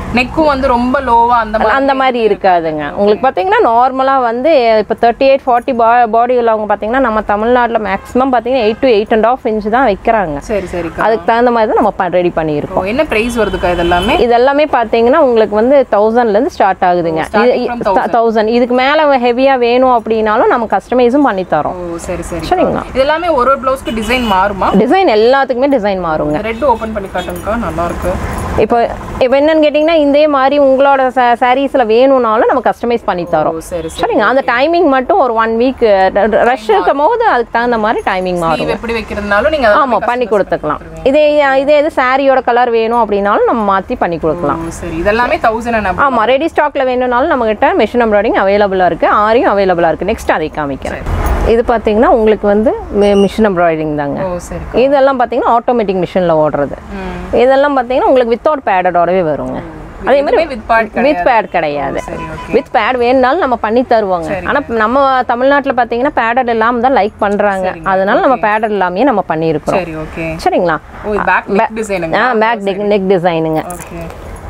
நெக்கும் வந்து ரொம்ப லோவா அந்த மாதிரி அந்த மாதிரி இருக்காதுங்க உங்களுக்கு பார்த்தீங்கன்னா நார்மலாக வந்து இப்போ தேர்ட்டி எயிட் ஃபார்ட்டி பா பாடி உள்ளவங்க பார்த்தீங்கன்னா நம்ம தமிழ்நாட்டில் மேக்ஸிமம் பார்த்தீங்கன்னா eight to eight and half inch தான் வைக்கிறாங்க சரி சரிக்கா அதுக்கு தகுந்த மாதிரி தான் நம்ம ரெடி பண்ணியிருக்கோம் ஓ, என்ன பிரைஸ் வருதுக்கா இதெல்லாமே இது எல்லாமே பார்த்தீங்கன்னா உங்களுக்கு வந்து தௌசண்ட்லேருந்து ஸ்டார்ட் ஆகுதுங்க starting from தௌசண்ட் இதுக்கு மேலே ஹெவியாக வேணும் அப்படின்னாலும் நம்ம கஸ்டமைஸும் பண்ணி தரோம் ஓ சரி சரி சரிங்களா இது எல்லாமே ஒரு ஒரு ப்ளவுஸ்க்கு டிசைன் மாறுமா டிசைன் எல்லாத்துக்குமே டிசைன் மாறுங்க ரெட் ஓபன் பண்ணி காட்டுங்கக்கா நல்லா இருக்கு இப்போ இப்போ என்னன்னு கேட்டிங்கன்னா இதே மாதிரி உங்களோட சாரீஸில் வேணும்னாலும் நம்ம கஸ்டமைஸ் பண்ணி ஓ தரோம் சரி சரி சரிங்க அந்த டைமிங் மட்டும் ஒரு ஒன் வீக் ரஷ் இருக்கும் போது அதுக்கு தகுந்த மாதிரி டைமிங் மாறும் இது எப்படி வைக்கிறதுனாலும் நீங்க அதெல்லாம் ஆமாம் பண்ணி கொடுத்துக்கலாம் இதே இதே இது சாரியோட கலர் வேணும் அப்படின்னாலும் நம்ம மாற்றி பண்ணி கொடுக்கலாம் ஓ, சரி இதெல்லாமே தௌசண்ட் அண்ட் ஆமாம் ரெடி ஸ்டாக்ல வேணும்னாலும் நம்மகிட்ட மிஷின் எம்ப்ராய்டிங் அவைலபிளாக இருக்குது ஆரியும் அவைலபிளாக இருக்குது நெக்ஸ்ட் அதை காமிக்கிறேன் இது பார்த்தீங்கன்னா உங்களுக்கு வந்து மிஷின் எம்ப்ராய்டிங் தாங்க ஓ சரி இதெல்லாம் பார்த்தீங்கன்னா ஆட்டோமேட்டிக் மிஷினில் ஓடுறது இதெல்லாம் பார்த்தீங்கன்னா உங்களுக்கு வித்தவுட் பேடடோடவே வருங்க அதே மாதிரி வித் பார்ட் வித் பேட் கிடையாது சரி ஓகே வித் பேட் வேணுனாலும் நம்ம பண்ணி தருவோங்க ஆனா நம்ம தமிழ்நாட்டுல பாத்தீங்கன்னா பேடட் இல்லாம தான் லைக் பண்றாங்க அதனால நம்ம பேடட் இல்லாமே நம்ம பண்ணியிருக்கிறோம் சரி ஓகே சரிங்களா ஓ பேக் நெக் டிசைனுங்க ஆ பேக் நெக் நெக் டிசைனுங்க ஓகே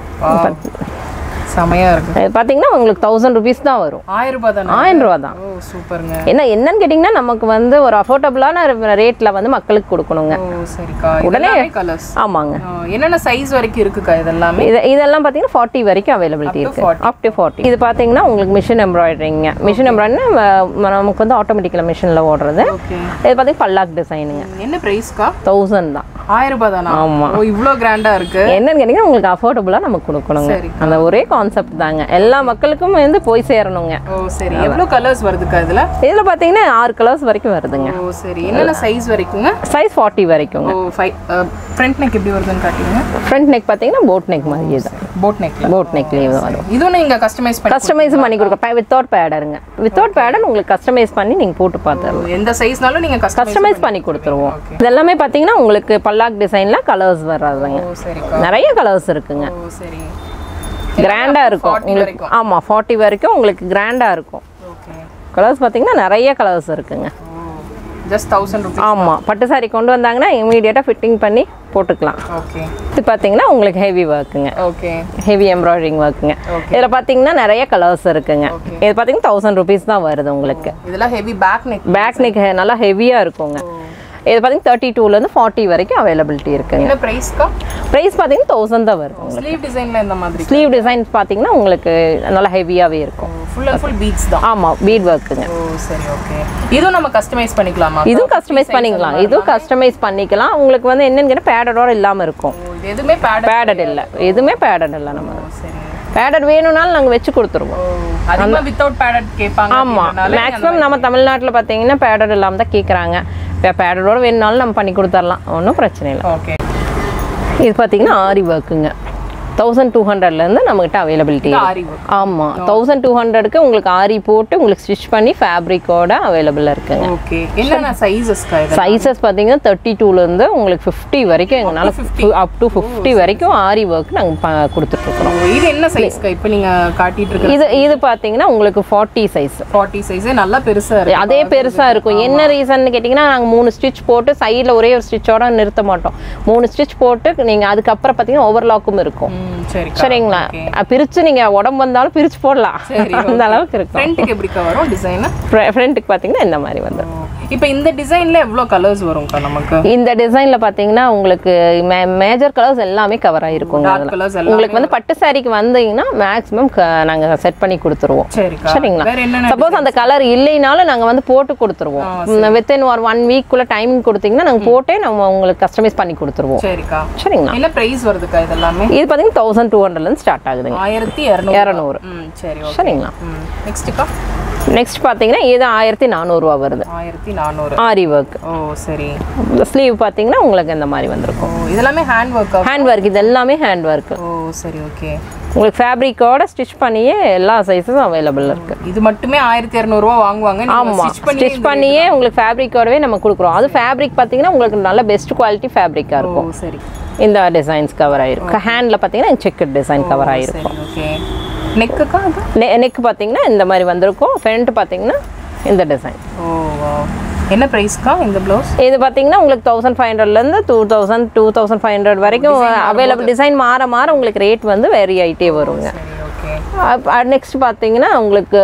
செமையா இருக்கு இது பாத்தீங்கன்னா உங்களுக்கு தௌசண்ட் ருபீஸ் தான் வரும் ஆயிரம் ரூபாய் தானே ஆயிரம் ரூபா தான் ஓ சூப்பருங்க என்ன என்னன்னு கேட்டிங்கன்னா நமக்கு வந்து ஒரு அஃபோர்டபுளான ரேட்ல வந்து மக்களுக்கு கொடுக்கணுங்க ஓ சரிக்கா உடனே கலர்ஸ் ஆமாங்க என்னென்ன சைஸ் வரைக்கும் இருக்குக்கா இதெல்லாமே இது இதெல்லாம் பார்த்தீங்கன்னா ஃபார்ட்டி வரைக்கும் அவைலபிலிட்டி இருக்கு 40. அப் டு ஃபார்ட்டி இது பார்த்தீங்கன்னா உங்களுக்கு மிஷின் எம்ப்ராய்டரிங்க மிஷின் எம்ப்ராய்டரினா நமக்கு வந்து ஆட்டோமேட்டிக்கில் மிஷினில் ஓடுறது ஓகே இது பார்த்தீங்கன்னா பல்லாக் டிசைனுங்க என்ன பிரைஸ்க்கா தௌசண்ட் தான் ஆயிரம் ரூபாய் தானா ஆமா. ஓ இவ்ளோ கிராண்டா இருக்கு என்னன்னு கேட்டிங்கன்னா உங்களுக்கு அஃபோர்டபுளாக நமக்கு கொடுக்கணுங்க சரி. அந்த ஒரே கான்செப்ட் தாங்க எல்லா மக்களுக்கும் வந்து போய் சேரணுங்க ஓ சரி எவ்வளவு கலர்ஸ் வருதுக்கா இதுல இதில் பார்த்தீங்கன்னா ஆறு கலர்ஸ் வரைக்கும் வருதுங்க ஓ சரி என்னென்ன சைஸ் வரைக்குங்க சைஸ் ஃபார்ட்டி வரைக்குங்க ஓ ஃபைவ் ஃப்ரண்ட் நெக் எப்படி வருதுன்னு காட்டுங்க ஃப்ரண்ட் நெக் பார்த்தீங்கன்னா போட் நெக் மாதிரியே தான் போட் நெக்ல போட் நெக்லேயே வரும் இதுவும் நீங்க கஸ்டமைஸ் பண்ணி கஸ்டமைஸ் பண்ணி கொடுக்க வித்தவுட் பேடருங்க வித்தவுட் பேடர் உங்களுக்கு கஸ்டமைஸ் பண்ணி நீங்கள் போட்டு பார்த்துடலாம் எந்த சைஸ்னாலும் நீங்க கஸ்டமைஸ் கஸ்டமைஸ் பண்ணி கொடுத்துருவோம் இதெல்லாமே பார்த்தீங்கன்னா உங்களுக்கு பல்லாக் டிசைனில் கலர்ஸ் வர்றதுங்க ஓ சரிக்கா நிறைய கலர்ஸ் இருக்குங்க ஓ சரி கிராண்டாக இருக்கும் 40 உங்களுக்கு ஆமாம் ஃபார்ட்டி வரைக்கும் உங்களுக்கு கிராண்டாக இருக்கும் ஓகே கலர்ஸ் பார்த்தீங்கன்னா நிறைய கலர்ஸ் இருக்குங்க ஜஸ்ட் தௌசண்ட் ருபீஸ் ஆமாம் பட்டு சாரி கொண்டு வந்தாங்கன்னா இமீடியட்டாக ஃபிட்டிங் பண்ணி போட்டுக்கலாம் ஓகே இது பார்த்தீங்கன்னா உங்களுக்கு ஹெவி ஒர்க்குங்க ஓகே ஹெவி எம்ப்ராய்டரிங் ஒர்க்குங்க இதில் பார்த்தீங்கன்னா நிறைய கலர்ஸ் இருக்குங்க இது பார்த்தீங்கன்னா தௌசண்ட் ருபீஸ் தான் வருது உங்களுக்கு இதெல்லாம் heavy back neck back neck நல்லா ஹெவியாக இருக்குங்க இது பார்த்தீங்கன்னா தேர்ட்டி டூலேருந்து ஃபார்ட்டி வரைக்கும் அவைலபிலிட்டி இருக்குங்க என்ன பிரைஸ்க்கா ப்ரைஸ் பார்த்தீங்கன்னா தௌசண்ட் தான் வரும் ஸ்லீவ் டிசைன்ல இந்த மாதிரி ஸ்லீவ் டிசைன்ஸ் பார்த்தீங்கன்னா உங்களுக்கு நல்லா ஹெவியாகவே இருக்கும் ஃபுல் அண்ட் ஃபுல் பீட்ஸ் தான் ஆமாம் பீட் ஒர்க்குங்க ஓ சரி ஓகே இதுவும் நம்ம கஸ்டமைஸ் பண்ணிக்கலாமா இதுவும் கஸ்டமைஸ் பண்ணிக்கலாம் இதுவும் கஸ்டமைஸ் பண்ணிக்கலாம் உங்களுக்கு வந்து என்னன்னு கேட்டால் பேடடோட இல்லாமல் இருக்கும் ஓ, இது எதுவுமே பேட் பேடட் இல்லை எதுவுமே பேடட் இல்லை நம்ம சரி பேடட் வேணும்னாலும் நாங்கள் வச்சு கொடுத்துருவோம் ஓ அதிகமா வித்தவுட் பேடட் கேட்பாங்க ஆமாம் அப்படின்றனால மேக்ஸிமம் நம்ம தமிழ்நாட்டில் பார்த்தீங்கன்னா பேடட் இல்லாமல் தான் கேட்குறாங்க இப்போ பேடடோட வேணும்னாலும் நம்ம பண்ணி கொடுத்துர்லாம் ஒன்றும் பிரச்சனை இல்லை ஓகே இது பார்த்தீங்கன்னா ஆரி ஒர்க்குங்க தௌசண்ட் டூ ஹண்ட்ரட்லேருந்து நம்மகிட்ட அவைலபிலிட்டி ஆரி ஒர்க் ஆமாம் தௌசண்ட் டூ ஹண்ட்ரடுக்கு உங்களுக்கு ஆரி போட்டு உங்களுக்கு ஸ்டிச் பண்ணி ஃபேப்ரிக்கோட அவைலபிளாக இருக்குங்க ஓகே என்னென்ன சைஸஸ்க்கா இது சைஸஸ் பார்த்தீங்கன்னா தேர்ட்டி டூலேருந்து உங்களுக்கு ஃபிஃப்டி வரைக்கும் எங்களால் அப் டு ஃபிஃப்டி வரைக்கும் ஆரி ஒர்க் நாங்கள் கொடுத்துட்ருக்குறோம் ஓ, இது என்ன சைஸ்க்கா இப்போ நீங்க காட்டிட்டு இருக்க இது இது பார்த்தீங்கன்னா உங்களுக்கு ஃபார்ட்டி சைஸ் ஃபார்ட்டி சைஸே நல்லா பெருசா இருக்கு அதே பெருசாக இருக்கும் என்ன ரீசன் கேட்டிங்கன்னா நாங்கள் மூணு ஸ்டிச் போட்டு சைடில் ஒரே ஒரு ஸ்டிச்சோட நிறுத்த மாட்டோம் மூணு ஸ்டிச் போட்டு நீங்கள் அதுக்கப்புறம் பார்த்தீங்கன்னா ஓவர்லாக்கும் இருக்கும் ம் சரி சரிங்களா அஹ் பிரிச்சு நீங்கள் உடம்பு வந்தாலும் பிரிச்சு போடலாம் சரி, அந்த அளவுக்கு இருக்கும் ஃப்ரண்ட்டுக்கு எப்படிக்கா வரும் டிசைன் ஃப்ரண்ட்டுக்கு பார்த்தீங்கன்னா இந்த மாதிரி வந்துடும் இப்போ இந்த டிசைன்ல எவ்வளோ கலர்ஸ் வரும்க்கா நமக்கு இந்த டிசைனில் பார்த்தீங்கன்னா உங்களுக்கு மேஜர் கலர்ஸ் எல்லாமே கவர் ஆகிருக்குங்க டார்க் அதில் கலர்ஸ் எல்லாம் உங்களுக்கு வந்து பட்டு சாரிக்கு வந்தீங்கன்னா மேக்ஸிமம் நாங்கள் செட் பண்ணி கொடுத்துருவோம் சரிக்கா சரிங்களா வேற என்னென்ன சப்போஸ் அந்த கலர் இல்லைனாலும் நாங்கள் வந்து போட்டு கொடுத்துருவோம் வித்தின் ஒரு ஒன் வீக்குள்ள டைமிங் கொடுத்தீங்கன்னா நாங்கள் போட்டே நம்ம உங்களுக்கு கஸ்டமைஸ் பண்ணி கொடுத்துருவோம் சரிக்கா சரிங்களா என்ன பிரைஸ் வருதுக்கா இதெல்லாமே இது பார்த்தீங்கன்னா தௌசண்ட் டூ ஹண்ட்ரட்லேருந்து ஸ்டார்ட் ஆகுதுங்க ஆயிரத்தி இரநூறு இரநூறு ம் சரி ஓகே சரிங்களா ம் நெக்ஸ்ட்டுக்கா நெக்ஸ்ட் பார்த்தீங்கன்னா இது ஆயிரத்தி நானூறுரூவா வருது ஆயிரத்தி நானூறு ஆரி ஒர்க் ஓ சரி ஸ்லீவ் பார்த்தீங்கன்னா உங்களுக்கு இந்த மாதிரி வந்திருக்கும் ஓ இதெல்லாமே ஹேண்ட் ஒர்க்கா ஹேண்ட் ஒர்க் இது எல்லாமே ஹேண்ட் ஒர்க் ஓ சரி ஓகே உங்களுக்கு ஃபேப்ரிக்கோட ஸ்டிச் பண்ணியே எல்லா சைஸஸும் அவைலபிள் இருக்கு இது மட்டுமே ஆயிரத்தி இரநூறுவா வாங்குவாங்க நீங்க ஆமா ஸ்டிச் பண்ணி ஸ்டிச் பண்ணியே உங்களுக்கு ஃபேப்ரிக்கோடவே நம்ம கொடுக்குறோம் அது ஃபேப்ரிக் பார்த்தீங்கன்னா உங்களுக்கு நல்ல பெஸ்ட் குவாலிட்டி ஃபேப்ரிக்காக ஓ இருக்கும் சரி இந்த டிசைன்ஸ் கவர் ஆயிருக்கும் ஹேண்டில் பார்த்தீங்கன்னா செக்கட் டிசைன் கவர் ஆயிருக்கும் சரி ஓகே நெக்குக்கா அது நெக் பார்த்தீங்கன்னா இந்த மாதிரி வந்திருக்கும் ஃப்ரண்ட் பார்த்தீங்கன்னா இந்த டிசைன் ஓ wow. என்ன ப்ரைஸ்க்கா இந்த ப்ளவுஸ் இது பார்த்தீங்கன்னா உங்களுக்கு தௌசண்ட் ஃபைவ் ஹண்ட்ரட்லேருந்து two thousand two thousand five hundred வரைக்கும் அவைலபிள் டிசைன் மாற மாற உங்களுக்கு ரேட் வந்து வேரி ஆகிட்டே வருங்க சரி ஓகே நெக்ஸ்ட் பார்த்தீங்கன்னா உங்களுக்கு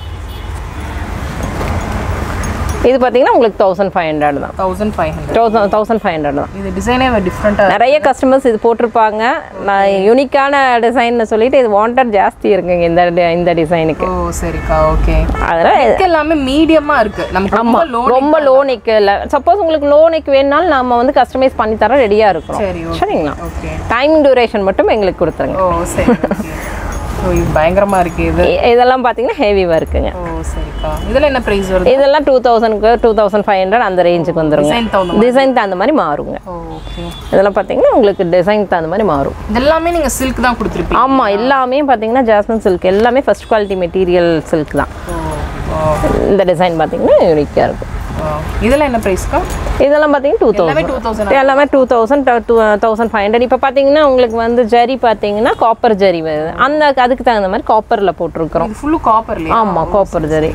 இது பார்த்தீங்கன்னா உங்களுக்கு தௌசண்ட் ஃபைவ் ஹண்ட்ரட் தான் thousand five hundred thousand thousand five hundred தான் இது டிசைனே டிஃப்ரெண்ட்டாக நிறைய கஸ்டமர்ஸ் இது போட்டிருப்பாங்க நான் யூனிக்கான டிசைன்னு சொல்லிட்டு இது வாண்டட் ஜாஸ்தி இருக்குங்க இந்த di- இந்த டிசைனுக்கு ஓ சரிக்கா ஓகே அதனால் நெக் எல்லாமே மீடியமா இருக்கு நமக்கு ரொம்ப லோ ரொம்ப லோ நெக் இல்லை சப்போஸ் உங்களுக்கு லோ நெக் வேணுனாலும் நம்ம வந்து கஸ்டமைஸ் பண்ணி தர ரெடியாக இருக்கிறோம் சரி ஓகே சரிங்களா ஓகே டைமிங் டியூரேஷன் மட்டும் எங்களுக்கு கொடுத்துருங்க ஓ சரி ஓகே ஓ இது பயங்கரமா இருக்கு இது இ- இதெல்லாம் பார்த்தீங்கன்னா ஹெவி ஒர்க்குங்க ஓ சரிக்கா இதுல என்ன பிரைஸ் வருது இதெல்லாம் டூ தௌசண்ட்க்கு டூ தௌசண்ட் ஃபைவ் ஹண்ட்ரட் அந்த ரேஞ்சுக்கு வந்துருங்க டிசைன் தகுந்த டிசைன் தகுந்த மாதிரி மாறுங்க ஓகே இதெல்லாம் பார்த்தீங்கன்னா உங்களுக்கு டிசைன் தகுந்த மாதிரி மாறும் இதெல்லாமே நீங்க சில்க் தான் கொடுத்துருப்பீங்க ஆமாம் எல்லாமே பார்த்தீங்கன்னா ஜாஸ்மின் சில்க் எல்லாமே ஃபர்ஸ்ட் குவாலிட்டி மெட்டீரியல் சில்க் தான் ஓ இந்த டிசைன் பார்த்தீங்கன்னா யூனிக்காக இருக்கும் ஓ இதுல என்ன பிரைஸ்க்கா இதெல்லாம் பார்த்தீங்கன்னா டூ எல்லாமே தௌசண்ட் டூ தௌசண்ட் எல்லாமே two thousand two thousand five hundred இப்போ பார்த்தீங்கன்னா உங்களுக்கு வந்து ஜரி பார்த்தீங்கன்னா காப்பர் ஜரி வருது அந்த அதுக்கு தகுந்த மாதிரி காப்பரில் போட்டிருக்கிறோம் இது ஃபுல்லு காப்பர்லயே ஆமாம் காப்பர் ஜரி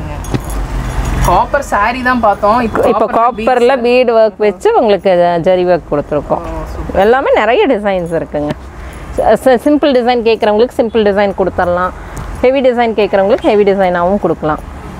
காப்பர் saree தான் பார்த்தோம் இப்போ இப்போ காப்பரில் பீடு ஒர்க் வச்சு உங்களுக்கு ஜரி ஒர்க் கொடுத்துருக்கோம் எல்லாமே நிறைய டிசைன்ஸ் இருக்குங்க சிம்பிள் டிசைன் கேட்குறவங்களுக்கு சிம்பிள் டிசைன் கொடுத்துடலாம் ஹெவி டிசைன் கேட்குறவங்களுக்கு ஹெவி டிசைனாகவும் கொடுக்கலாம்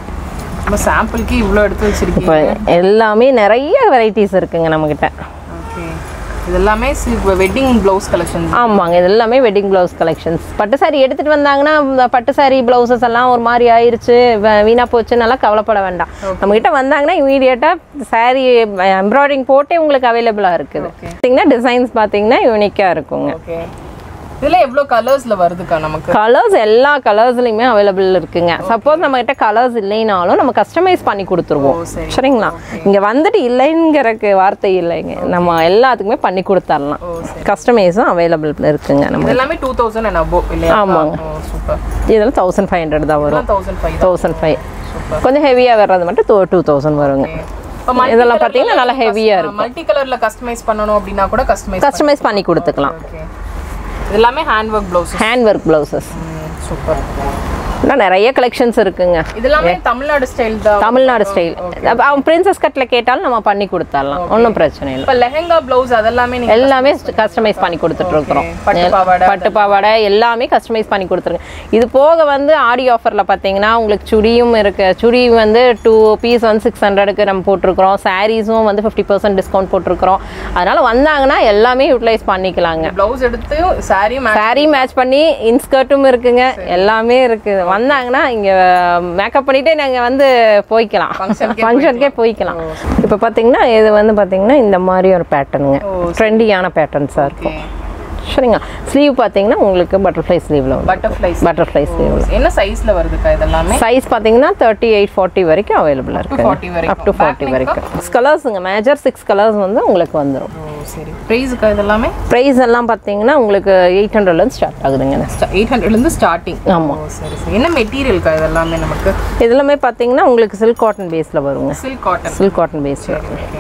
நம்ம சாம்பிளுக்கு இவ்வளோ எடுத்து வச்சிருக்கீங்க இப்போ எல்லாமே நிறைய வெரைட்டிஸ் இருக்குங்க நம்மக்கிட்ட ஓகே இது எல்லாமே வெட்டிங் ப்ளவுஸ் கலெக்ஷன் ஆமாங்க இது எல்லாமே வெட்டிங் ப்ளவுஸ் கலெக்ஷன்ஸ் பட்டு சாரி எடுத்துகிட்டு வந்தாங்கன்னா இந்த பட்டு சாரி ப்ளவுசஸ் எல்லாம் ஒரு மாதிரி ஆயிருச்சு வ- வீணா போச்சுன்னாலாம் கவலைப்பட வேண்டாம் நம்மக்கிட்ட வந்தாங்கன்னா இமீடியட்டாக சாரி எம்ப்ராய்டிங் போட்டே உங்களுக்கு அவைலபிளாக இருக்குது பார்த்தீங்கன்னா டிசைன்ஸ் பார்த்தீங்கன்னா யூனிக்காக இருக்குங்க ஓகே இதுல எவ்வளோ கலர்ஸ்ல வருதுக்கா நமக்கு கலர்ஸ் எல்லா கலர்ஸ்லையுமே அவைலபிள் இருக்குங்க சப்போஸ் நம்மகிட்ட கலர்ஸ் இல்லைனாலும் நம்ம கஸ்டமைஸ் பண்ணி கொடுத்துருவோம் ஓ, சரி. சரிங்களா இங்கே வந்துட்டு இல்லைங்கிறக்கு வார்த்தை இல்லைங்க நம்ம எல்லாத்துக்குமே பண்ணி கொடுத்துடலாம் ஓ சரி கஸ்டமைஸும் அவைலபிள் இருக்குங்க நம்ம இது எல்லாமே டூ தௌசண்ட் அண்ட் அபோ இல்லையா ஆமாங்க. ஓ சூப்பர் இதெல்லாம் தௌசண்ட் ஃபைவ் ஹண்ட்ரட் தான் வரும் தௌசண்ட் ஃபைவ் தௌசண்ட் ஃபைவ் கொஞ்சம் ஹெவியாக வர்றது மட்டும் டூ டூ தௌசண்ட் வருங்க இதெல்லாம் பார்த்தீங்கன்னா நல்லா ஹெவியாக இருக்கும் மல்டி கலர்ல கஸ்டமைஸ் பண்ணணும் அப்படின்னா கூட கஸ்டமைஸ் கஸ்டமைஸ் பண்ணி கொடுத்துக்கலாம் ஓகே இது எல்லாமே hand work blouse hand work blouses super இன்னும் நிறைய கலெக்ஷன்ஸ் இருக்குங்க இதெல்லாமே தமிழ்நாடு ஸ்டைல் தான் தமிழ்நாடு ஸ்டைல் அவன் பிரின்சஸ் கட்டில் கேட்டாலும் நம்ம பண்ணி கொடுத்துடலாம் ஒன்றும் பிரச்சனை இல்லை இப்போ லெஹெங்கா ப்ளவுஸ் அதெல்லாமே நீங்க எல்லாமே கஸ்டமைஸ் பண்ணி கொடுத்துட்டு இருக்கிறோம் பட்டு பாவாடை பட்டு பாவாடை எல்லாமே கஸ்டமைஸ் பண்ணி கொடுத்துருங்க இது போக வந்து ஆடி ஆஃபரில் பார்த்தீங்கன்னா உங்களுக்கு சுடியும் இருக்கு சுடி வந்து டூ பீஸ் வந்து சிக்ஸ் ஹண்ட்ரடுக்கு நம்ம போட்டிருக்கிறோம் சாரீஸும் வந்து ஃபிஃப்டி பர்சன்ட் டிஸ்கவுண்ட் போட்டிருக்கிறோம் அதனால வந்தாங்கன்னா எல்லாமே யூட்டிலைஸ் பண்ணிக்கலாங்க ப்ளவுஸ் எடுத்து சாரி சாரீ மேட்ச் பண்ணி இன்ஸ்கர்ட்டும் இருக்குங்க எல்லாமே இருக்குது வந்தாங்கன்னா இங்கே மேக்கப் பண்ணிட்டே நாங்கள் வந்து போய்க்கலாம் Functionக்கே ஃபங்க்ஷனுக்கே போய்க்கலாம் இப்போ பார்த்தீங்கன்னா இது வந்து பார்த்தீங்கன்னா இந்த மாதிரி ஒரு பேட்டர்னுங்க ஓ, ட்ரெண்டியான பேட்டர்ன்ஸாக இருக்கும் சரிங்களா ஸ்லீவ் பார்த்தீங்கன்னா உங்களுக்கு பட்டர்ஃப்ளை ஸ்லீவில் வரும் பட்டர்ஃப்ளைஸ் பட்டர்ஃப்ளை ஸ்லீவ் என்ன சைஸ்ல வருதுக்கா இதெல்லாமே சைஸ் பார்த்தீங்கன்னா தேர்ட்டி எயிட் ஃபார்ட்டி வரைக்கும் அவைலபிளாக இருக்கு 40 வரைக்கும். அப் டு ஃபார்ட்டி Back வரைக்கும் சிக்ஸ் கலர்ஸுங்க மேஜர் சிக்ஸ் கலர்ஸ் வந்து உங்களுக்கு வந்துடும் ஓ சரி ப்ரைஸுக்கா இதெல்லாமே ப்ரைஸ் எல்லாம் பார்த்தீங்கன்னா உங்களுக்கு எயிட் ஹண்ட்ரட்லேருந்து ஸ்டார்ட் ஆகுதுங்க எயிட் ஹண்ட்ரட்லேருந்து ஸ்டார்டிங் ஆமாம் ஓ சரி சரி என்ன மெட்டீரியல்க்கா இதெல்லாமே நமக்கு இதெல்லாமே பார்த்தீங்கன்னா உங்களுக்கு சில்க் காட்டன் பேஸில் வருங்க சில்க் காட்டன் சில்க் காட்டன் பேஸில்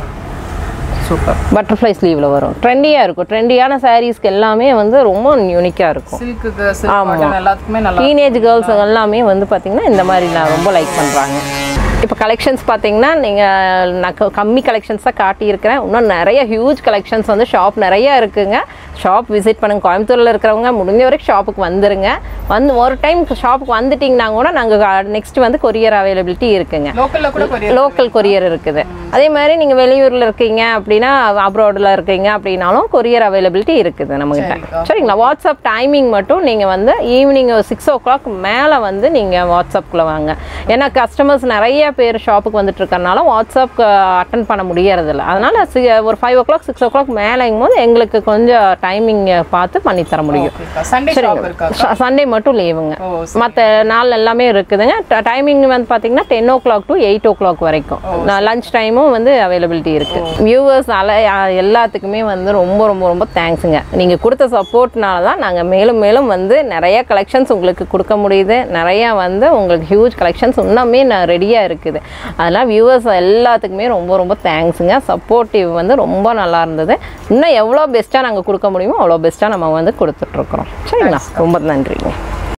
சூப்பர் பட்டர்ஃப்ளை ஸ்லீவில் வரும் ட்ரெண்டியாக இருக்கும் ட்ரெண்டியான சாரீஸ்க்கு எல்லாமே வந்து ரொம்ப யூனிக்காக இருக்கும் சில்க்கு சில்க் காட்டன் எல்லாத்துக்குமே நல்லா டீனேஜ் கேர்ள்ஸ் எல்லாமே வந்து பார்த்தீங்கன்னா இந்த மாதிரி நான் ரொம்ப லைக் பண்ணுறாங்க இப்போ கலெக்ஷன்ஸ் பார்த்தீங்கன்னா நீங்கள் நான் க- கம்மி கலெக்ஷன்ஸ் தான் காட்டியிருக்கிறேன் இன்னும் நிறைய ஹியூஜ் கலெக்ஷன்ஸ் வந்து ஷாப் நிறைய இருக்குங்க ஷாப் விசிட் பண்ணுங்க கோயம்புத்தூரில் இருக்கிறவங்க முடிஞ்ச வரைக்கும் ஷாப்புக்கு வந்துருங்க வந்து ஒரு டைம் ஷாப்புக்கு வந்துட்டிங்கன்னா கூட நாங்கள் நெக்ஸ்ட் வந்து கொரியர் அவைலபிலிட்டி இருக்குங்க லோக்கல்ல கூட கொரியர் லோக்கல் கொரியர் இருக்குது அதே மாதிரி நீங்கள் வெளியூரில் இருக்கீங்க அப்படின்னா அப்ராடில் இருக்கீங்க அப்படின்னாலும் கொரியர் அவைலபிலிட்டி இருக்குது நம்மகிட்ட சரிக்கா. சரிங்களா வாட்ஸ்அப் டைமிங் மட்டும் நீங்கள் வந்து ஈவினிங் சிக்ஸ் ஓ கிளாக் மேலே வந்து நீங்கள் வாட்ஸ்அப்குள்ளே வாங்க ஏன்னா கஸ்டமர்ஸ் நிறைய பேர் ஷாப்புக்கு வந்துட்டு இருக்கறனால வாட்ஸ்அப் அட்டன் பண்ண முடியறதில்ல அதனால சி- ஒரு five o'clock six o'clock மேலேங்கும் போது எங்களுக்கு கொஞ்சம் டைமிங் பார்த்து பண்ணி தர முடியும் சண்டே ஷாப் இருக்கா சண்டே மட்டும் லீவுங்க ஓ மற்ற நாள் எல்லாமே இருக்குதுங்க டைமிங் வந்து பார்த்தீங்கன்னா ten o'clock to eight o'clock வரைக்கும் லஞ்ச் டைமும் வந்து அவைலபிலிட்டி இருக்கு வியூவர்ஸ் எல்லாத்துக்குமே வந்து ரொம்ப ரொம்ப ரொம்ப தேங்க்ஸுங்க நீங்கள் கொடுத்த சப்போர்ட்னால தான் நாங்கள் மேலும் மேலும் வந்து நிறைய கலெக்ஷன்ஸ் உங்களுக்கு கொடுக்க முடியுது நிறையா வந்து உங்களுக்கு ஹியூஜ் கலெக்ஷன்ஸ் இன்னுமே நான் ரெடியாக இருக்குது அதெல்லாம் வியூவர்ஸ் எல்லாத்துக்குமே ரொம்ப ரொம்ப தேங்க்ஸுங்க சப்போர்ட்டிவ் வந்து ரொம்ப நல்லா இருந்தது இன்னும் எவ்வளோ பெஸ்ட்டாக நாங்கள் கொடுக்க முடியுமோ அவ்வளோ பெஸ்ட்டாக நம்ம வந்து கொடுத்துட்ருக்குறோம் சரிங்களா ரொம்ப நன்றிங்க